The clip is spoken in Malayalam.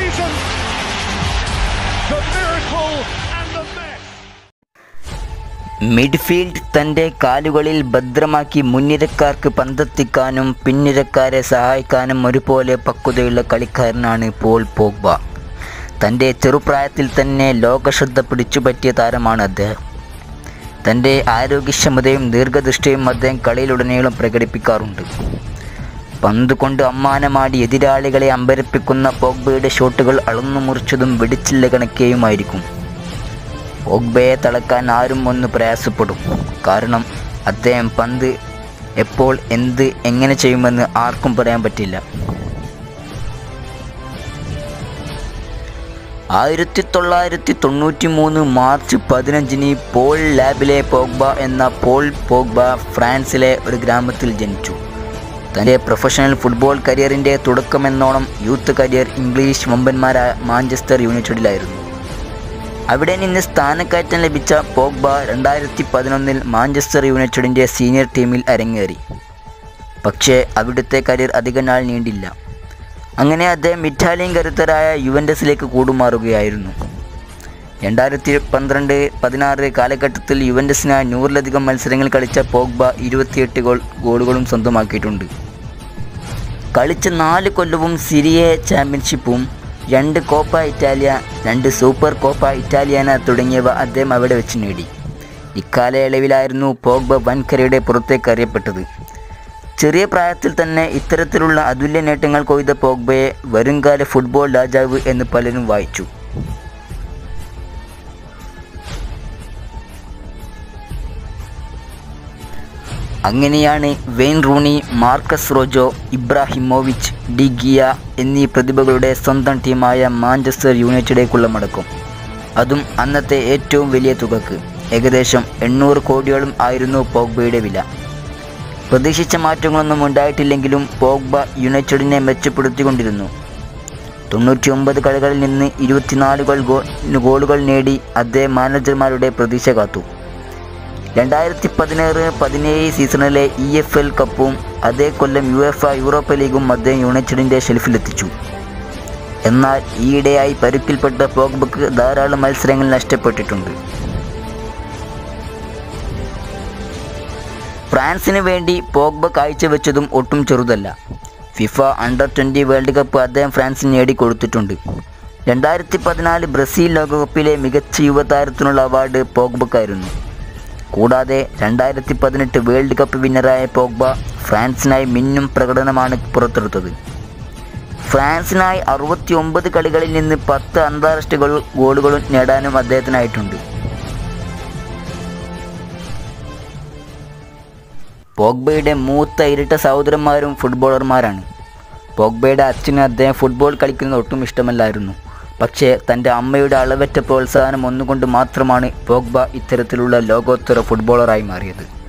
season. The miracle and the mess. Midfield തൻ്റെ കാലുകളിൽ ഭദ്രമാക്കി മുൻനിരക്കാർക്ക് പന്തെത്തിക്കാനും പിൻനിരക്കാരെ സഹായിക്കാനും ഒരുപോലെ പക്വതയുള്ള കളിക്കാരനാണ് പോൾ പോഗ്ബ തൻ്റെ ചെറുപ്രായത്തിൽ തന്നെ ലോകശ്രദ്ധ പിടിച്ചുപറ്റിയ താരമാണ് അദ്ദേഹം തൻ്റെ ആരോഗ്യക്ഷമതയും ദീർഘദൃഷ്ടിയും അദ്ദേഹം കളിയിലുടനീളം പ്രകടിപ്പിക്കാറുണ്ട് പന്ത് കൊണ്ട് അമ്മാനമാടി എതിരാളികളെ അമ്പരപ്പിക്കുന്ന പോഗ്ബയുടെ ഷോട്ടുകൾ അളന്നു മുറിച്ചതും വെടിച്ചില്ല കണക്കെയുമായിരിക്കും പോഗ്ബയെ തളക്കാൻ ആരും ഒന്ന് പ്രയാസപ്പെടും കാരണം അദ്ദേഹം പന്ത് എപ്പോൾ എന്ത് എങ്ങനെ ചെയ്യുമെന്ന് ആർക്കും പറയാൻ പറ്റില്ല ആയിരത്തി തൊള്ളായിരത്തി തൊണ്ണൂറ്റി മൂന്ന് മാർച്ച് പതിനഞ്ചിന് പോൾ ലാബിലെ പോഗ്ബ എന്ന പോൾ പോഗ്ബ ഫ്രാൻസിലെ ഒരു ഗ്രാമത്തിൽ ജനിച്ചു തൻ്റെ പ്രൊഫഷണൽ ഫുട്ബോൾ കരിയറിൻ്റെ തുടക്കമെന്നോണം യൂത്ത് കരിയർ ഇംഗ്ലീഷ് വമ്പന്മാരായ മാഞ്ചസ്റ്റർ യുണൈറ്റഡിലായിരുന്നു അവിടെ നിന്ന് സ്ഥാനക്കയറ്റം ലഭിച്ച പോഗ്ബ രണ്ടായിരത്തി പതിനൊന്നിൽ മാഞ്ചസ്റ്റർ യുണൈറ്റഡിൻ്റെ സീനിയർ ടീമിൽ അരങ്ങേറി പക്ഷേ അവിടുത്തെ കരിയർ അധികം നാൾ നീണ്ടില്ല അങ്ങനെ അദ്ദേഹം ഇറ്റാലിയൻ കരുത്തരായ യുവൻഡസിലേക്ക് കൂടുമാറുകയായിരുന്നു രണ്ടായിരത്തി പന്ത്രണ്ട് പതിനാറ് കാലഘട്ടത്തിൽ യുവൻഡസിനായി നൂറിലധികം മത്സരങ്ങൾ കളിച്ച പോഗ്ബ ഇരുപത്തിയെട്ട് ഗോൾ ഗോളുകളും സ്വന്തമാക്കിയിട്ടുണ്ട് കളിച്ച നാല് കൊല്ലവും സിരിയെ ചാമ്പ്യൻഷിപ്പും രണ്ട് കോപ്പ ഇറ്റാലിയ രണ്ട് സൂപ്പർ കോപ്പ ഇറ്റാലിയാന തുടങ്ങിയവ അദ്ദേഹം അവിടെ വെച്ച് നേടി ഇക്കാലയളവിലായിരുന്നു പോഗ്ബ വൻകരയുടെ പുറത്തേക്ക് അറിയപ്പെട്ടത് ചെറിയ പ്രായത്തിൽ തന്നെ ഇത്തരത്തിലുള്ള അതുല്യ നേട്ടങ്ങൾ കൊയ്ത പോഗ്ബയെ വരുംകാല ഫുട്ബോൾ രാജാവ് എന്ന് പലരും വായിച്ചു അങ്ങനെയാണ് Wayne Rooney Marcos Rojo Ibrahimovic De Gea എന്നീ പ്രതിഭകളുടെ സ്വന്തം ടീമായ മാഞ്ചസ്റ്റർ യുണൈറ്റഡിലേക്കുള്ള മടക്കം അതും അന്നത്തെ ഏറ്റവും വലിയ തുകക്ക് ഏകദേശം എണ്ണൂറ് കോടിയോളം ആയിരുന്നു പോഗ്ബയുടെ വില പ്രതീക്ഷിച്ച മാറ്റങ്ങളൊന്നും ഉണ്ടായിട്ടില്ലെങ്കിലും പോഗ്ബ യുണൈറ്റഡിനെ മെച്ചപ്പെടുത്തിക്കൊണ്ടിരുന്നു തൊണ്ണൂറ്റി ഒമ്പത് കളികളിൽ നിന്ന് ഇരുപത്തിനാല് ഗോൾ ഗോ ഗോളുകൾ നേടി അദ്ദേഹം മാനേജർമാരുടെ പ്രതീക്ഷ കാത്തു രണ്ടായിരത്തി പതിനാറ് പതിനേഴ് സീസണിലെ ഇ എഫ് എൽ കപ്പും അതേ കൊല്ലം യു എഫ് യൂറോപ്പ ലീഗും അദ്ദേഹം യുണൈറ്റഡിൻ്റെ ഷെൽഫിലെത്തിച്ചു എന്നാൽ ഈയിടെയായി പരുക്കിൽപ്പെട്ട പോഗ്ബക്ക് ധാരാളം മത്സരങ്ങൾ നഷ്ടപ്പെട്ടിട്ടുണ്ട് ഫ്രാൻസിന് വേണ്ടി പോഗ്ബ കാഴ്ചവെച്ചതും ഒട്ടും ചെറുതല്ല FIFA under twenty world cup അദ്ദേഹം ഫ്രാൻസിന് നേടിക്കൊടുത്തിട്ടുണ്ട് രണ്ടായിരത്തി പതിനാല് ബ്രസീൽ ലോകകപ്പിലെ മികച്ച യുവതാരത്തിനുള്ള അവാർഡ് പോഗ്ബക്കായിരുന്നു കൂടാതെ രണ്ടായിരത്തി പതിനെട്ട് വേൾഡ് കപ്പ് വിന്നറായ പോഗ്ബ ഫ്രാൻസിനായി മിന്നും പ്രകടനമാണ് പുറത്തെടുത്തത് ഫ്രാൻസിനായി അറുപത്തി ഒമ്പത് കളികളിൽ നിന്ന് പത്ത് അന്താരാഷ്ട്ര ഗോൾ- ഗോളുകളും നേടാനും അദ്ദേഹത്തിനായിട്ടുണ്ട് പോഗ്ബയുടെ മൂത്ത ഇരട്ട സഹോദരന്മാരും ഫുട്ബോളർമാരാണ് പോഗ്ബയുടെ അച്ഛന് അദ്ദേഹം ഫുട്ബോൾ കളിക്കുന്നത് ഒട്ടും ഇഷ്ടമല്ലായിരുന്നു പക്ഷേ തൻ്റെ അമ്മയുടെ അളവറ്റ പ്രോത്സാഹനം ഒന്നുകൊണ്ട് മാത്രമാണ് പോഗ്ബ ഇത്തരത്തിലുള്ള ലോകോത്തര ഫുട്ബോളറായി മാറിയത്